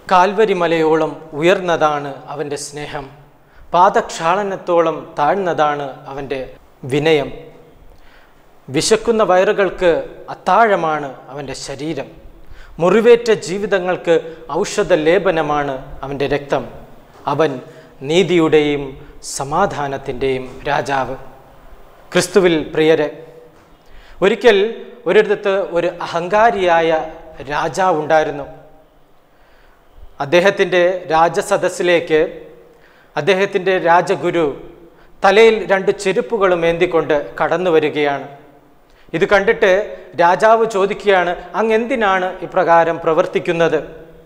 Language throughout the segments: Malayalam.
കാൽവരി മലയോളം ഉയർന്നതാണ് അവൻ്റെ സ്നേഹം പാദക്ഷാളനത്തോളം താഴ്ന്നതാണ് അവൻ്റെ വിനയം വിശക്കുന്ന വയറുകൾക്ക് അത്താഴമാണ് അവൻ്റെ ശരീരം മുറിവേറ്റ ജീവിതങ്ങൾക്ക് ഔഷധ ലേപനമാണ് അവൻ്റെ രക്തം അവൻ നീതിയുടെയും സമാധാനത്തിൻ്റെയും രാജാവ് ക്രിസ്തുവിൽ പ്രിയരെ ഒരിക്കൽ ഒരിടത്ത് ഒരു അഹങ്കാരിയായ രാജാവുണ്ടായിരുന്നു അദ്ദേഹത്തിൻ്റെ രാജസദസ്സിലേക്ക് അദ്ദേഹത്തിൻ്റെ രാജഗുരു തലയിൽ രണ്ട് ചെരുപ്പുകളും ഏന്തിക്കൊണ്ട് കടന്നു വരികയാണ് ഇത് കണ്ടിട്ട് രാജാവ് ചോദിക്കുകയാണ് അങ്ങ് എന്തിനാണ് ഇപ്രകാരം പ്രവർത്തിക്കുന്നത്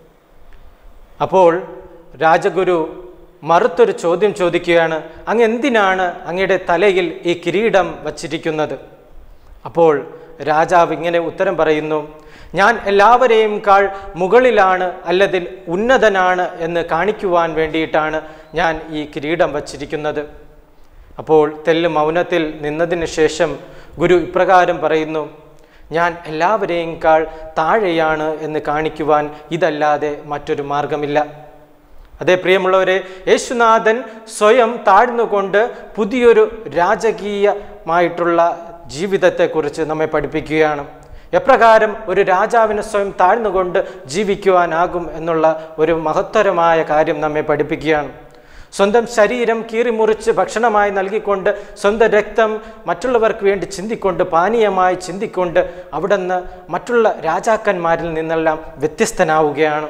അപ്പോൾ രാജഗുരു മറുത്തൊരു ചോദ്യം ചോദിക്കുകയാണ് അങ്ങ് എന്തിനാണ് അങ്ങയുടെ തലയിൽ ഈ കിരീടം വച്ചിരിക്കുന്നത് അപ്പോൾ രാജാവ് ഇങ്ങനെ ഉത്തരം പറയുന്നു ഞാൻ എല്ലാവരെയും കാൾ മുകളിലാണ് അല്ലതിൽ ഉന്നതനാണ് എന്ന് കാണിക്കുവാൻ വേണ്ടിയിട്ടാണ് ഞാൻ ഈ കിരീടം വച്ചിരിക്കുന്നത് അപ്പോൾ തെല്ല് മൗനത്തിൽ നിന്നതിന് ശേഷം ഗുരു ഇപ്രകാരം പറയുന്നു ഞാൻ എല്ലാവരെയും കാൾ താഴെയാണ് എന്ന് കാണിക്കുവാൻ ഇതല്ലാതെ മറ്റൊരു മാർഗമില്ല അതേ പ്രിയമുള്ളവരെ യേശുനാഥൻ സ്വയം താഴ്ന്നുകൊണ്ട് പുതിയൊരു രാജകീയമായിട്ടുള്ള ജീവിതത്തെക്കുറിച്ച് നമ്മെ പഠിപ്പിക്കുകയാണ് എപ്രകാരം ഒരു രാജാവിന് സ്വയം താഴ്ന്നുകൊണ്ട് ജീവിക്കുവാനാകും എന്നുള്ള ഒരു മഹത്തരമായ കാര്യം നമ്മെ പഠിപ്പിക്കുകയാണ് സ്വന്തം ശരീരം കീറിമുറിച്ച് ഭക്ഷണമായി നൽകിക്കൊണ്ട് സ്വന്തം രക്തം മറ്റുള്ളവർക്ക് വേണ്ടി ചിന്തിക്കൊണ്ട് പാനീയമായി ചിന്തിക്കൊണ്ട് അവിടുന്ന് മറ്റുള്ള രാജാക്കന്മാരിൽ നിന്നെല്ലാം വ്യത്യസ്തനാവുകയാണ്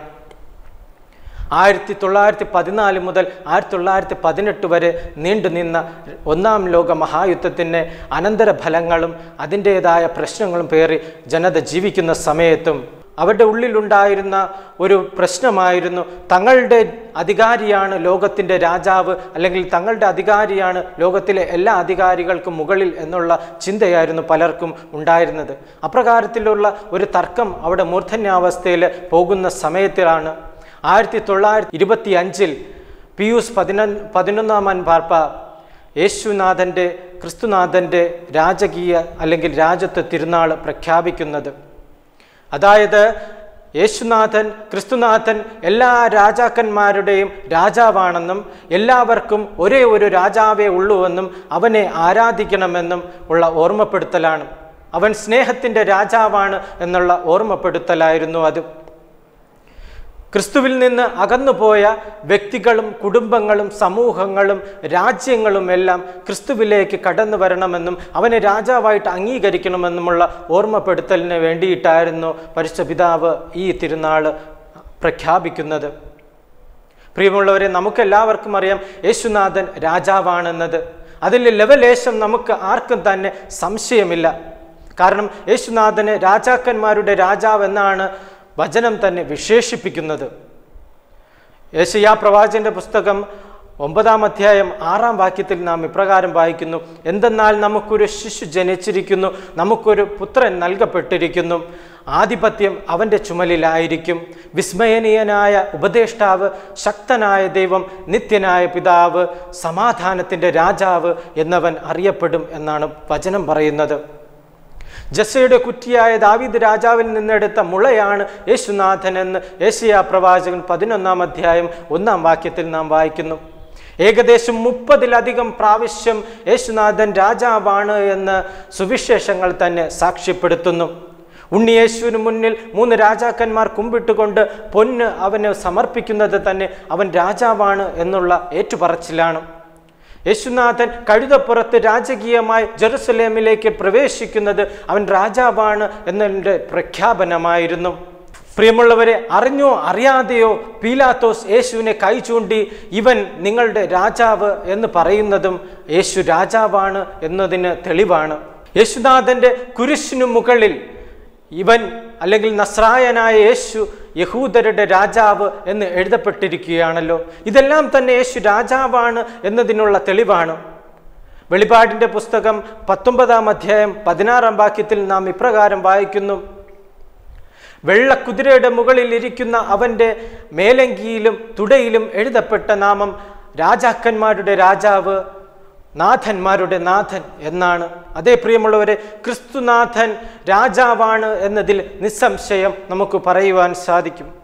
ആയിരത്തി തൊള്ളായിരത്തി പതിനാല് മുതൽ ആയിരത്തി തൊള്ളായിരത്തി പതിനെട്ട് വരെ നീണ്ടുനിന്ന ഒന്നാം ലോക മഹായുദ്ധത്തിൻ്റെ അനന്തരഫലങ്ങളും അതിൻ്റേതായ പ്രശ്നങ്ങളും പേറി ജനത ജീവിക്കുന്ന സമയത്തും അവരുടെ ഉള്ളിലുണ്ടായിരുന്ന ഒരു പ്രശ്നമായിരുന്നു തങ്ങളുടെ അധികാരിയാണ് ലോകത്തിൻ്റെ രാജാവ് അല്ലെങ്കിൽ തങ്ങളുടെ അധികാരിയാണ് ലോകത്തിലെ എല്ലാ അധികാരികൾക്കും മുകളിൽ എന്നുള്ള ചിന്തയായിരുന്നു പലർക്കും ഉണ്ടായിരുന്നത് അപ്രകാരത്തിലുള്ള ഒരു തർക്കം അവിടെ മൂർധന്യാവസ്ഥയിൽ പോകുന്ന സമയത്തിലാണ് ആയിരത്തി തൊള്ളായിരത്തി ഇരുപത്തി അഞ്ചിൽ പിയൂസ് പതിനൊന്ന് പതിനൊന്നാമൻ പാർപ്പ യേശുനാഥൻ്റെ ക്രിസ്തുനാഥൻ്റെ രാജകീയ അല്ലെങ്കിൽ രാജത്വ തിരുനാൾ പ്രഖ്യാപിക്കുന്നത് അതായത് യേശുനാഥൻ ക്രിസ്തുനാഥൻ എല്ലാ രാജാക്കന്മാരുടെയും രാജാവാണെന്നും എല്ലാവർക്കും ഒരേ ഒരു രാജാവേ ഉള്ളൂവെന്നും അവനെ ആരാധിക്കണമെന്നും ഉള്ള ഓർമ്മപ്പെടുത്തലാണ് അവൻ സ്നേഹത്തിൻ്റെ രാജാവാണ് എന്നുള്ള ഓർമ്മപ്പെടുത്തലായിരുന്നു അത് ക്രിസ്തുവിൽ നിന്ന് അകന്നുപോയ വ്യക്തികളും കുടുംബങ്ങളും സമൂഹങ്ങളും രാജ്യങ്ങളും എല്ലാം ക്രിസ്തുവിലേക്ക് കടന്നു വരണമെന്നും അവനെ രാജാവായിട്ട് അംഗീകരിക്കണമെന്നുമുള്ള ഓർമ്മപ്പെടുത്തലിന് വേണ്ടിയിട്ടായിരുന്നു പരിശുദ്ധ പിതാവ് ഈ തിരുനാൾ പ്രഖ്യാപിക്കുന്നത് പ്രിയമുള്ളവരെ നമുക്കെല്ലാവർക്കും അറിയാം യേശുനാഥൻ രാജാവാണെന്നത് അതിൽ ലവലേശം നമുക്ക് ആർക്കും തന്നെ സംശയമില്ല കാരണം യേശുനാഥന് രാജാക്കന്മാരുടെ രാജാവ് എന്നാണ് വചനം തന്നെ വിശേഷിപ്പിക്കുന്നത് യേശയാ പ്രവാചകന്റെ പുസ്തകം ഒമ്പതാം അധ്യായം ആറാം വാക്യത്തിൽ നാം ഇപ്രകാരം വായിക്കുന്നു എന്തെന്നാൽ നമുക്കൊരു ശിശു ജനിച്ചിരിക്കുന്നു നമുക്കൊരു പുത്രൻ നൽകപ്പെട്ടിരിക്കുന്നു ആധിപത്യം അവൻ്റെ ചുമലിലായിരിക്കും വിസ്മയനീയനായ ഉപദേഷ്ടാവ് ശക്തനായ ദൈവം നിത്യനായ പിതാവ് സമാധാനത്തിൻ്റെ രാജാവ് എന്നവൻ അറിയപ്പെടും എന്നാണ് വചനം പറയുന്നത് ജസയുടെ കുറ്റിയായ ദാവീദ് രാജാവിൽ നിന്നെടുത്ത മുളയാണ് യേശുനാഥൻ എന്ന് ഏഷ്യ പ്രവാചകൻ പതിനൊന്നാം അധ്യായം ഒന്നാം വാക്യത്തിൽ നാം വായിക്കുന്നു ഏകദേശം മുപ്പതിലധികം പ്രാവശ്യം യേശുനാഥൻ രാജാവാണ് എന്ന് സുവിശേഷങ്ങൾ തന്നെ സാക്ഷ്യപ്പെടുത്തുന്നു ഉണ്ണിയേശുവിന് മുന്നിൽ മൂന്ന് രാജാക്കന്മാർ കുമ്പിട്ടുകൊണ്ട് പൊന്ന് അവന് സമർപ്പിക്കുന്നത് തന്നെ അവൻ രാജാവാണ് എന്നുള്ള ഏറ്റുപറച്ചിലാണ് യേശുനാഥൻ കഴുതപ്പുറത്ത് രാജകീയമായി ജെറുസലേമിലേക്ക് പ്രവേശിക്കുന്നത് അവൻ രാജാവാണ് എന്നതിൻ്റെ പ്രഖ്യാപനമായിരുന്നു പ്രിയമുള്ളവരെ അറിഞ്ഞോ അറിയാതെയോ പീലാത്തോസ് യേശുവിനെ കൈ ചൂണ്ടി ഇവൻ നിങ്ങളുടെ രാജാവ് എന്ന് പറയുന്നതും യേശു രാജാവാണ് എന്നതിന് തെളിവാണ് യേശുനാഥൻ്റെ കുരിശിനു മുകളിൽ ഇവൻ അല്ലെങ്കിൽ നസ്രായനായ യേശു യഹൂദരുടെ രാജാവ് എന്ന് എഴുതപ്പെട്ടിരിക്കുകയാണല്ലോ ഇതെല്ലാം തന്നെ യേശു രാജാവാണ് എന്നതിനുള്ള തെളിവാണ് വെളിപാടിൻ്റെ പുസ്തകം പത്തൊമ്പതാം അധ്യായം പതിനാറാം വാക്യത്തിൽ നാം ഇപ്രകാരം വായിക്കുന്നു വെള്ളക്കുതിരയുടെ മുകളിൽ ഇരിക്കുന്ന അവൻ്റെ മേലങ്കിയിലും തുടയിലും എഴുതപ്പെട്ട നാമം രാജാക്കന്മാരുടെ രാജാവ് നാഥന്മാരുടെ നാഥൻ എന്നാണ് അതേ പ്രിയമുള്ളവരെ ക്രിസ്തുനാഥൻ രാജാവാണ് എന്നതിൽ നിസ്സംശയം നമുക്ക് പറയുവാൻ സാധിക്കും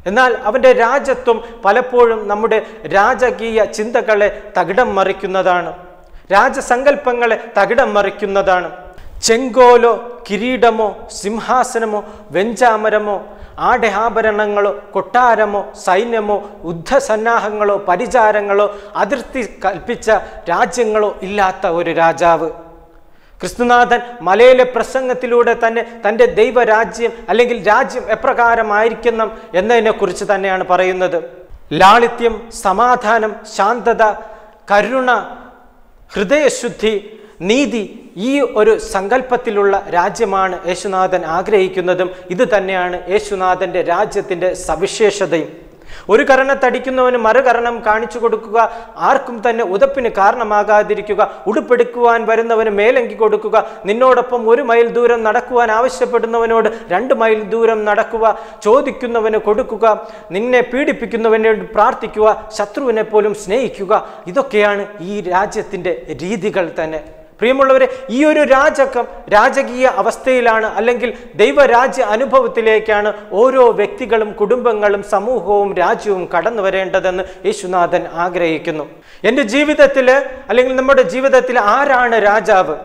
എന്നാൽ അവൻ്റെ രാജ്യത്വം പലപ്പോഴും നമ്മുടെ രാജകീയ ചിന്തകളെ തകിടം മറിക്കുന്നതാണ് രാജസങ്കല്പങ്ങളെ തകിടം മറിക്കുന്നതാണ് ചെങ്കോലോ കിരീടമോ സിംഹാസനമോ വെഞ്ചാമരമോ ആടയാഭരണങ്ങളോ കൊട്ടാരമോ സൈന്യമോ യുദ്ധസന്നാഹങ്ങളോ പരിചാരങ്ങളോ അതിർത്തി കൽപ്പിച്ച രാജ്യങ്ങളോ ഇല്ലാത്ത ഒരു രാജാവ് ക്രിസ്തുനാഥൻ മലയിലെ പ്രസംഗത്തിലൂടെ തന്നെ തൻ്റെ ദൈവരാജ്യം അല്ലെങ്കിൽ രാജ്യം എപ്രകാരമായിരിക്കണം എന്നതിനെക്കുറിച്ച് തന്നെയാണ് പറയുന്നത് ലാളിത്യം സമാധാനം ശാന്തത കരുണ ഹൃദയശുദ്ധി നീതി ഈ ഒരു സങ്കല്പത്തിലുള്ള രാജ്യമാണ് യേശുനാഥൻ ആഗ്രഹിക്കുന്നതും ഇത് തന്നെയാണ് യേശുനാഥൻ്റെ രാജ്യത്തിൻ്റെ സവിശേഷതയും ഒരു കരണത്തടിക്കുന്നവന് മറുകരണം കാണിച്ചു കൊടുക്കുക ആർക്കും തന്നെ ഉതപ്പിന് കാരണമാകാതിരിക്കുക ഉടുപ്പെടുക്കുവാൻ വരുന്നവന് മേലങ്കി കൊടുക്കുക നിന്നോടൊപ്പം ഒരു മൈൽ ദൂരം നടക്കുവാൻ ആവശ്യപ്പെടുന്നവനോട് രണ്ട് മൈൽ ദൂരം നടക്കുക ചോദിക്കുന്നവന് കൊടുക്കുക നിന്നെ പീഡിപ്പിക്കുന്നവനോട് പ്രാർത്ഥിക്കുക ശത്രുവിനെ പോലും സ്നേഹിക്കുക ഇതൊക്കെയാണ് ഈ രാജ്യത്തിൻ്റെ രീതികൾ തന്നെ പ്രിയമുള്ളവരെ ഈ ഒരു രാജകം രാജകീയ അവസ്ഥയിലാണ് അല്ലെങ്കിൽ ദൈവരാജ്യ അനുഭവത്തിലേക്കാണ് ഓരോ വ്യക്തികളും കുടുംബങ്ങളും സമൂഹവും രാജ്യവും കടന്നു വരേണ്ടതെന്ന് യേശുനാഥൻ ആഗ്രഹിക്കുന്നു എൻ്റെ ജീവിതത്തിൽ അല്ലെങ്കിൽ നമ്മുടെ ജീവിതത്തിൽ ആരാണ് രാജാവ്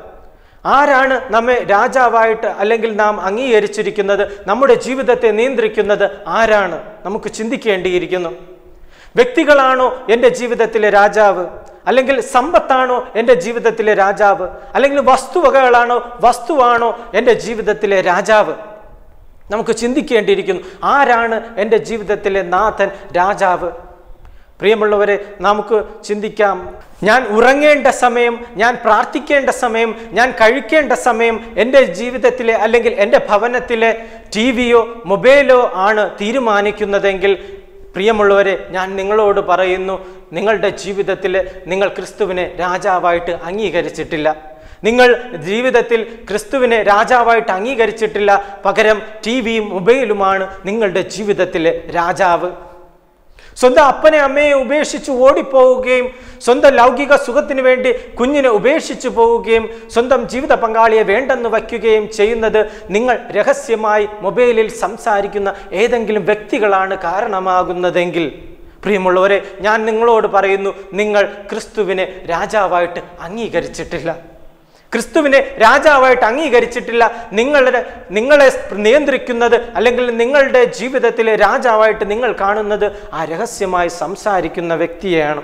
ആരാണ് നമ്മെ രാജാവായിട്ട് അല്ലെങ്കിൽ നാം അംഗീകരിച്ചിരിക്കുന്നത് നമ്മുടെ ജീവിതത്തെ നിയന്ത്രിക്കുന്നത് ആരാണ് നമുക്ക് ചിന്തിക്കേണ്ടിയിരിക്കുന്നു വ്യക്തികളാണോ എൻ്റെ ജീവിതത്തിലെ രാജാവ് അല്ലെങ്കിൽ സമ്പത്താണോ എൻ്റെ ജീവിതത്തിലെ രാജാവ് അല്ലെങ്കിൽ വസ്തുവകകളാണോ വസ്തുവാണോ എൻ്റെ ജീവിതത്തിലെ രാജാവ് നമുക്ക് ചിന്തിക്കേണ്ടിയിരിക്കുന്നു ആരാണ് എൻ്റെ ജീവിതത്തിലെ നാഥൻ രാജാവ് പ്രിയമുള്ളവരെ നമുക്ക് ചിന്തിക്കാം ഞാൻ ഉറങ്ങേണ്ട സമയം ഞാൻ പ്രാർത്ഥിക്കേണ്ട സമയം ഞാൻ കഴിക്കേണ്ട സമയം എൻ്റെ ജീവിതത്തിലെ അല്ലെങ്കിൽ എൻ്റെ ഭവനത്തിലെ ടി വിയോ മൊബൈലോ ആണ് തീരുമാനിക്കുന്നതെങ്കിൽ പ്രിയമുള്ളവരെ ഞാൻ നിങ്ങളോട് പറയുന്നു നിങ്ങളുടെ ജീവിതത്തിൽ നിങ്ങൾ ക്രിസ്തുവിനെ രാജാവായിട്ട് അംഗീകരിച്ചിട്ടില്ല നിങ്ങൾ ജീവിതത്തിൽ ക്രിസ്തുവിനെ രാജാവായിട്ട് അംഗീകരിച്ചിട്ടില്ല പകരം ടി വിയും മൊബൈലുമാണ് നിങ്ങളുടെ ജീവിതത്തിലെ രാജാവ് സ്വന്തം അപ്പനെ അമ്മയെ ഉപേക്ഷിച്ച് ഓടിപ്പോവുകയും സ്വന്തം ലൗകിക സുഖത്തിന് വേണ്ടി കുഞ്ഞിനെ ഉപേക്ഷിച്ചു പോവുകയും സ്വന്തം ജീവിത പങ്കാളിയെ വേണ്ടെന്ന് വയ്ക്കുകയും ചെയ്യുന്നത് നിങ്ങൾ രഹസ്യമായി മൊബൈലിൽ സംസാരിക്കുന്ന ഏതെങ്കിലും വ്യക്തികളാണ് കാരണമാകുന്നതെങ്കിൽ പ്രിയമുള്ളവരെ ഞാൻ നിങ്ങളോട് പറയുന്നു നിങ്ങൾ ക്രിസ്തുവിനെ രാജാവായിട്ട് അംഗീകരിച്ചിട്ടില്ല ക്രിസ്തുവിനെ രാജാവായിട്ട് അംഗീകരിച്ചിട്ടില്ല നിങ്ങളുടെ നിങ്ങളെ നിയന്ത്രിക്കുന്നത് അല്ലെങ്കിൽ നിങ്ങളുടെ ജീവിതത്തിലെ രാജാവായിട്ട് നിങ്ങൾ കാണുന്നത് ആ രഹസ്യമായി സംസാരിക്കുന്ന വ്യക്തിയെയാണ്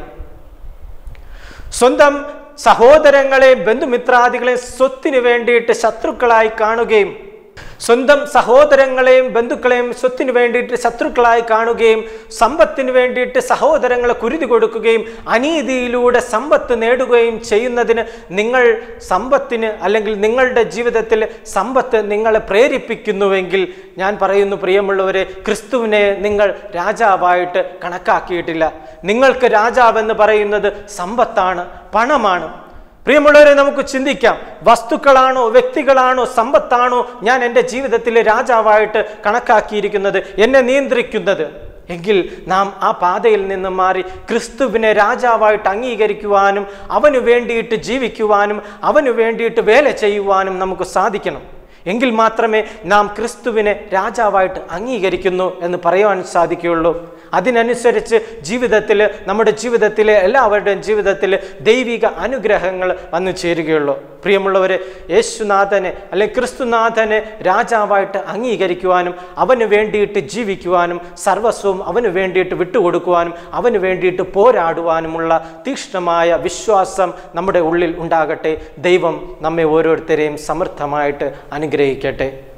സ്വന്തം സഹോദരങ്ങളെയും ബന്ധുമിത്രാദികളെയും സ്വത്തിന് വേണ്ടിയിട്ട് ശത്രുക്കളായി കാണുകയും സ്വന്തം സഹോദരങ്ങളെയും ബന്ധുക്കളെയും സ്വത്തിന് വേണ്ടിയിട്ട് ശത്രുക്കളായി കാണുകയും സമ്പത്തിന് വേണ്ടിയിട്ട് സഹോദരങ്ങളെ കുരുതി കൊടുക്കുകയും അനീതിയിലൂടെ സമ്പത്ത് നേടുകയും ചെയ്യുന്നതിന് നിങ്ങൾ സമ്പത്തിന് അല്ലെങ്കിൽ നിങ്ങളുടെ ജീവിതത്തിൽ സമ്പത്ത് നിങ്ങളെ പ്രേരിപ്പിക്കുന്നുവെങ്കിൽ ഞാൻ പറയുന്നു പ്രിയമുള്ളവരെ ക്രിസ്തുവിനെ നിങ്ങൾ രാജാവായിട്ട് കണക്കാക്കിയിട്ടില്ല നിങ്ങൾക്ക് രാജാവെന്ന് പറയുന്നത് സമ്പത്താണ് പണമാണ് പ്രിയമുള്ളവരെ നമുക്ക് ചിന്തിക്കാം വസ്തുക്കളാണോ വ്യക്തികളാണോ സമ്പത്താണോ ഞാൻ എൻ്റെ ജീവിതത്തിലെ രാജാവായിട്ട് കണക്കാക്കിയിരിക്കുന്നത് എന്നെ നിയന്ത്രിക്കുന്നത് എങ്കിൽ നാം ആ പാതയിൽ നിന്ന് മാറി ക്രിസ്തുവിനെ രാജാവായിട്ട് അംഗീകരിക്കുവാനും അവന് വേണ്ടിയിട്ട് ജീവിക്കുവാനും അവന് വേണ്ടിയിട്ട് വേല ചെയ്യുവാനും നമുക്ക് സാധിക്കണം എങ്കിൽ മാത്രമേ നാം ക്രിസ്തുവിനെ രാജാവായിട്ട് അംഗീകരിക്കുന്നു എന്ന് പറയുവാൻ സാധിക്കുകയുള്ളൂ അതിനനുസരിച്ച് ജീവിതത്തിൽ നമ്മുടെ ജീവിതത്തിലെ എല്ലാവരുടെയും ജീവിതത്തിൽ ദൈവിക അനുഗ്രഹങ്ങൾ വന്നു ചേരുകയുള്ളൂ പ്രിയമുള്ളവരെ യേശുനാഥനെ അല്ലെങ്കിൽ ക്രിസ്തുനാഥനെ രാജാവായിട്ട് അംഗീകരിക്കുവാനും അവന് വേണ്ടിയിട്ട് ജീവിക്കുവാനും സർവസ്വവും അവന് വേണ്ടിയിട്ട് വിട്ടുകൊടുക്കുവാനും അവന് വേണ്ടിയിട്ട് പോരാടുവാനുമുള്ള തീക്ഷ്ണമായ വിശ്വാസം നമ്മുടെ ഉള്ളിൽ ഉണ്ടാകട്ടെ ദൈവം നമ്മെ ഓരോരുത്തരെയും സമൃദ്ധമായിട്ട് അനുഗ്രഹിക്കട്ടെ